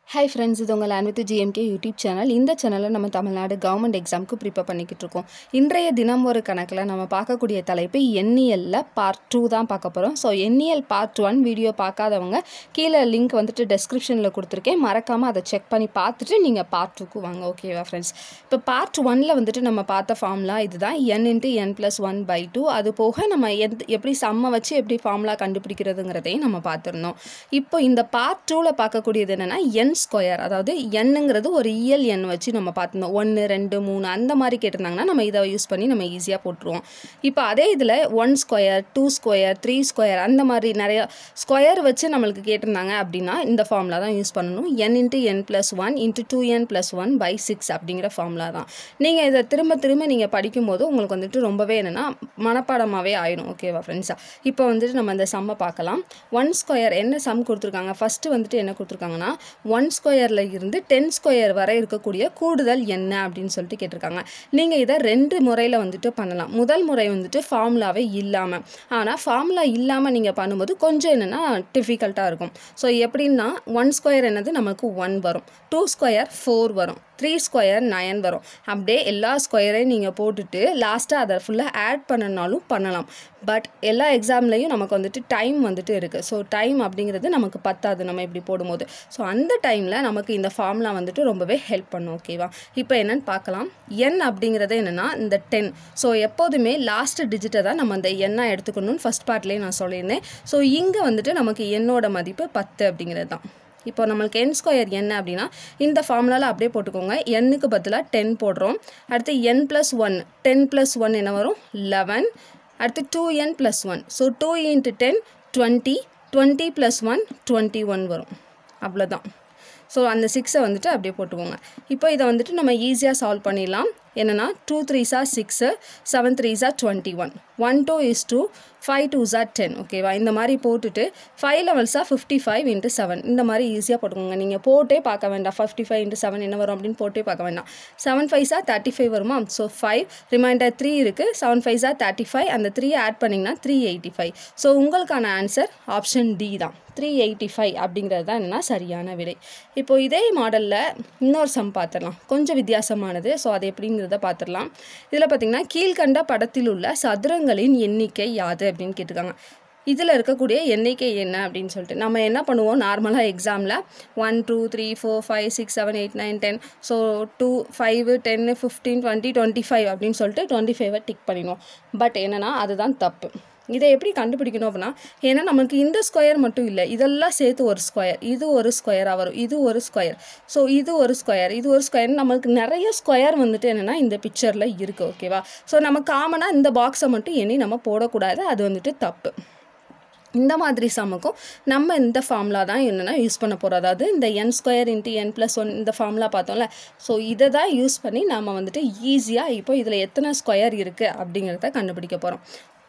hi friends இது உங்கள் land with GMK YouTube channel இந்த சேனலில் நம்ம தமிழ்நாடு கவர்மெண்ட் எக்ஸாமுக்கு ப்ரிப்பேர் பண்ணிக்கிட்டு இருக்கோம் இன்றைய தினம் ஒரு கணக்கில் நம்ம பார்க்கக்கூடிய தலைப்பு எண்ணியலில் பார்ட் டூ தான் பார்க்க போகிறோம் ஸோ எண்ணியல் பார்ட் ஒன் வீடியோ பார்க்காதவங்க கீழே லிங்க் வந்துட்டு டெஸ்கிரிப்ஷனில் கொடுத்துருக்கேன் மறக்காமல் அதை செக் பண்ணி பார்த்துட்டு நீங்கள் பார்ட் டூக்கு வாங்க ஓகேவா ஃப்ரெண்ட்ஸ் இப்போ பார்ட் ஒனில் வந்துட்டு நம்ம பார்த்த ஃபார்முலா இதுதான் n into n plus one by two அது போக நம்ம எத் எப்படி சம்மை வச்சு எப்படி ஃபார்முலா கண்டுபிடிக்கிறதுங்கிறதையும் நம்ம பார்த்துருந்தோம் இப்போ இந்த பார்ட் டூவில் பார்க்கக்கூடியது என்னென்னா என் ஸ்கொயர் அதாவது எண்ணுங்கிறது ஒரு இயல் எண் வச்சு நம்ம பார்த்துருந்தோம் ஒன்று ரெண்டு மூணு அந்த மாதிரி கேட்டிருந்தாங்கன்னா நம்ம இதை யூஸ் பண்ணி நம்ம ஈஸியாக போட்டுருவோம் இப்போ அதே இதில் one square two square three square அந்த மாதிரி நிறைய ஸ்கொயர் வச்சு நம்மளுக்கு கேட்டிருந்தாங்க அப்படின்னா இந்த ஃபார்முலா தான் யூஸ் பண்ணணும் n into n plus one into two n plus one by six அப்படிங்கிற ஃபார்முலா தான் நீங்கள் இதை திரும்ப திரும்ப நீங்கள் படிக்கும்போது உங்களுக்கு வந்துட்டு ரொம்பவே என்னென்னா மனப்பாடமாகவே ஆயிடும் ஓகேவா ஃப்ரெண்ட்ஸா இப்போ வந்துட்டு நம்ம இந்த சம்மை பார்க்கலாம் ஒன் ஸ்கொயர் என்ன சம் கொடுத்துருக்காங்க ஃபஸ்ட்டு வந்துட்டு என்ன கொடுத்துருக்காங்கன்னா ஒன் ஸ்கொயரில் இருந்து டென் ஸ்கொயர் வரை இருக்கக்கூடிய கூடுதல் என்ன அப்படின்னு சொல்லிட்டு கேட்டிருக்காங்க நீங்கள் இதை ரெண்டு முறையில் வந்துட்டு பண்ணலாம் முதல் முறை வந்துட்டு ஃபார்முலாவே இல்லாமல் ஆனால் ஃபார்முலா இல்லாமல் நீங்கள் பண்ணும்போது கொஞ்சம் என்னென்னா டிஃபிகல்ட்டாக இருக்கும் ஸோ எப்படின்னா ஒன் ஸ்கொயர் என்னது நமக்கு ஒன் வரும் டூ ஸ்கொயர் ஃபோர் வரும் த்ரீ ஸ்கொயர் நயன் வரும் அப்படியே எல்லா ஸ்கொயரையும் நீங்கள் போட்டுட்டு லாஸ்ட்டாக அதை ஃபுல்லாக ஆட் பண்ணனாலும் பண்ணலாம் பட் எல்லா எக்ஸாம்லேயும் நமக்கு வந்துட்டு டைம் வந்துட்டு இருக்குது ஸோ டைம் அப்படிங்கிறது நமக்கு பத்தாது நம்ம இப்படி போடும்போது ஸோ அந்த டைமில் நமக்கு இந்த ஃபார்முலா வந்துட்டு ரொம்பவே ஹெல்ப் பண்ணும் ஓகேவா இப்போ என்னென்னு பார்க்கலாம் என் அப்படிங்கிறது என்னென்னா இந்த டென் ஸோ எப்போதுமே லாஸ்ட் டிஜிட்டை தான் நம்ம அந்த எண்ணாக எடுத்துக்கணும்னு ஃபஸ்ட் பார்ட்லேயே நான் சொல்லியிருந்தேன் ஸோ இங்கே வந்துட்டு நமக்கு எண்ணோட மதிப்பு பத்து அப்படிங்கிறது தான் இப்போ நம்மளுக்கு என் ஸ்கொயர் என்ன அப்படின்னா இந்த ஃபார்முலாவில் அப்படியே போட்டுக்கோங்க எண்ணுக்கு பதிலாக டென் போடுறோம் அடுத்து n plus one ten plus one என்ன வரும் லெவன் அடுத்து two n plus one so two into ten twenty twenty plus one twenty one வரும் அவ்வளோதான் ஸோ அந்த சிக்ஸை வந்துட்டு அப்படியே போட்டுக்கோங்க இப்போ இதை வந்துட்டு நம்ம ஈஸியாக சால்வ் பண்ணிடலாம் என்னென்னா two threes are six seven threes are twenty one one two is two five two ஜா டென் ஓகேவா இந்த மாதிரி போட்டுட்டு ஃபைவ் லெவல்ஸாக ஃபிஃப்டி ஃபைவ் இன்ட்டு செவன் இந்த மாதிரி ஈஸியாக போட்டுக்கோங்க நீங்கள் போட்டே பார்க்க வேண்டாம் ஃபிஃப்டி ஃபைவ் இன்ட்டு செவன் என்ன வரும் அப்படின்னு போட்டே பார்க்க வேண்டாம் செவன் ஃபைவ்ஸா தேர்ட்டி ஃபைவ் வருமா ஸோ ஃபைவ் ரிமைண்டர் த்ரீ இருக்குது செவன் ஃபைவ்ஸா தேர்ட்டி ஃபைவ் அந்த த்ரீ ஆட் பண்ணிங்கன்னா த்ரீ எயிட்டி ஃபைவ் ஸோ உங்களுக்கான ஆன்சர் ஆப்ஷன் டி தான் த்ரீ எயிட்டி ஃபைவ் அப்படிங்கிறது தான் என்னென்னா சரியான விடை இப்போது இதே மாடலில் இன்னொரு சம் பார்த்துடலாம் கொஞ்சம் வித்தியாசமானது ஸோ அது எப்படிங்கிறத பார்த்துடலாம் இதில் பார்த்திங்கன்னா கீழ்கண்ட படத்தில் உள்ள சதுரங்களின் எண்ணிக்கை யாது அப்படின்னு கேட்டிருக்காங்க இதில் இருக்கக்கூடிய எண்ணிக்கை என்ன அப்படின்னு சொல்லிட்டு நம்ம என்ன பண்ணுவோம் நார்மலாக எக்ஸாமில் one two three four five six seven eight nine ten so two five டென்னு ஃபிஃப்டீன் டுவெண்ட்டி டுவெண்ட்டி ஃபைவ் அப்படின்னு சொல்லிட்டு டுவெண்ட்டி ஃபைவை டிக் பண்ணிடுவோம் பட் என்னென்னா அதுதான் தப்பு இதை எப்படி கண்டுபிடிக்கணும் அப்படின்னா ஏன்னா நமக்கு இந்த ஸ்கொயர் மட்டும் இல்லை இதெல்லாம் சேர்த்து ஒரு ஸ்கொயர் இது ஒரு ஸ்கொயராக வரும் இது ஒரு ஸ்கொயர் ஸோ இது ஒரு ஸ்கொயர் இது ஒரு ஸ்கொயர் நமக்கு நிறைய ஸ்கொயர் வந்துட்டு என்னென்னா இந்த பிக்சரில் இருக்குது ஓகேவா ஸோ நம்ம காமனாக இந்த பாக்ஸை மட்டும் எண்ணி நம்ம போடக்கூடாது அது வந்துட்டு தப்பு இந்த மாதிரி சமுக்கும் நம்ம இந்த ஃபார்முலா தான் என்னென்னா யூஸ் பண்ண போகிறோம் அதாவது இந்த n square into n plus one இந்த ஃபார்முலா பார்த்தோம்ல ஸோ இதை தான் யூஸ் பண்ணி நம்ம வந்துட்டு ஈஸியாக இப்போ இதில் எத்தனை ஸ்கொயர் இருக்குது அப்படிங்கிறத கண்டுபிடிக்க போகிறோம்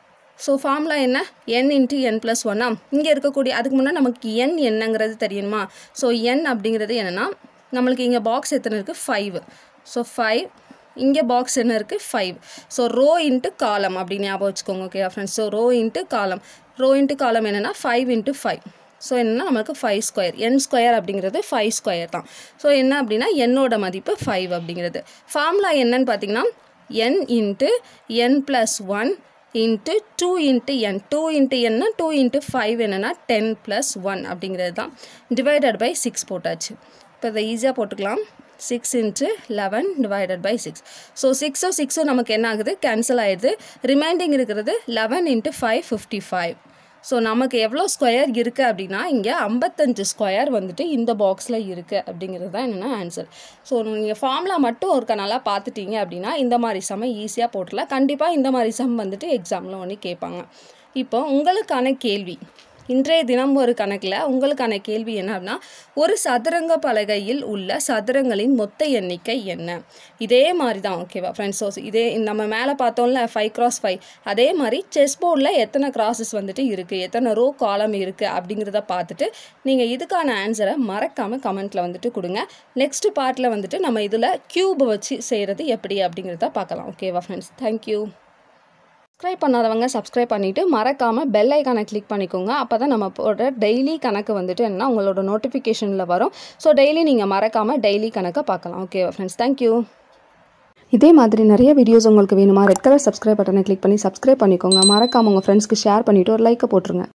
ஸோ ஃபார்முலா என்ன என் இன்ட்டு என் ப்ளஸ் ஒன்னா இங்கே இருக்கக்கூடிய அதுக்கு முன்னாடி நமக்கு என் என்னங்கிறது தெரியணுமா ஸோ என் அப்படிங்கிறது என்னென்னா நம்மளுக்கு இங்கே பாக்ஸ் எத்தனை இருக்குது ஃபைவ் ஸோ ஃபைவ் இங்கே பாக்ஸ் என்ன இருக்குது ஃபைவ் ஸோ ரோ இன்ட்டு காலம் அப்படின்னு ஞாபகம் வச்சுக்கோங்க okay friends so row into column row into column என்னென்னா ஃபைவ் இன்ட்டு ஃபைவ் ஸோ என்னென்னா நமக்கு ஃபைவ் ஸ்கொயர் என் ஸ்கொயர் அப்படிங்கிறது ஃபைவ் ஸ்கொயர் தான் ஸோ என்ன அப்படின்னா என்னோட மதிப்பு ஃபைவ் அப்படிங்கிறது ஃபார்முலா என்னன்னு பார்த்தீங்கன்னா n into n plus one into two into n two into என்னா டூ இன்ட்டு ஃபைவ் என்னென்னா டென் ப்ளஸ் ஒன் அப்படிங்கிறது தான் டிவைடட் பை சிக்ஸ் போட்டாச்சு இப்போ இதை ஈஸியாக போட்டுக்கலாம் six into eleven divided by six so சிக்ஸும் சிக்ஸும் நமக்கு என்ன ஆகுது கேன்சல் ஆகிடுது ரிமைண்டிங் இருக்கிறது eleven into five fifty five so நமக்கு எவ்வளோ ஸ்கொயர் இருக்குது அப்படின்னா இங்கே ஐம்பத்தஞ்சு ஸ்கொயர் வந்துட்டு இந்த பாக்ஸில் இருக்குது அப்படிங்கிறது தான் என்னென்னா ஆன்சர் ஸோ நீங்கள் ஃபார்முலா மட்டும் ஒருக்கா நல்லா பார்த்துட்டீங்க அப்படின்னா இந்த மாதிரி சம் ஈஸியாக போட்டுடலாம் கண்டிப்பாக இந்த மாதிரி சம் வந்துட்டு எக்ஸாமில் ஒன்று கேட்பாங்க இப்போ உங்களுக்கான கேள்வி இன்றைய தினம் ஒரு கணக்கில் உங்களுக்கான கேள்வி என்ன அப்படின்னா ஒரு சதுரங்க பலகையில் உள்ள சதுரங்களின் மொத்த எண்ணிக்கை என்ன இதே மாதிரி தான் ஓகேவா ஃப்ரெண்ட்ஸ் ஸோ இதே நம்ம மேலே பார்த்தோம்ல ஃபைவ் கிராஸ் ஃபைவ் அதே மாதிரி செஸ் போர்டில் எத்தனை கிராஸஸ் வந்துட்டு இருக்குது எத்தனை ரோ காலம் இருக்குது அப்படிங்கிறத பார்த்துட்டு நீங்கள் இதுக்கான ஆன்சரை மறக்காமல் கமெண்ட்டில் வந்துட்டு கொடுங்க நெக்ஸ்ட் பார்ட்டில் வந்துட்டு நம்ம இதில் க்யூப் வச்சு செய்கிறது எப்படி அப்படிங்கிறத பார்க்கலாம் ஓகேவா ஃப்ரெண்ட்ஸ் தேங்க்யூ சப்ஸ்கிரைப் பண்ணாதவங்க சப்ஸ்கிரைப் பண்ணிவிட்டு மறக்காமல் பெல் ஐக்கானை கிளிக் பண்ணிக்கோங்க அப்போ தான் நம்ம போடுற டெய்லி கணக்கு வந்துட்டு என்ன உங்களோட நோட்டிஃபிகேஷனில் வரும் ஸோ டெய்லி நீங்கள் மறக்காமல் டெய்லி கணக்கை பார்க்கலாம் ஓகே ஃப்ரெண்ட்ஸ் தேங்க்யூ இதே மாதிரி நிறைய வீடியோஸ் உங்களுக்கு வேணுமா ரெட் கலர் சப்ஸ்கிரைப் பட்டனை கிளிக் பண்ணி சப்ஸ்கிரைப் பண்ணிக்கோங்க மறக்காமல் உங்கள் ஃப்ரெண்ட்ஸ்க்கு ஷேர் பண்ணிவிட்டு ஒரு லைக்கை போட்டுருங்க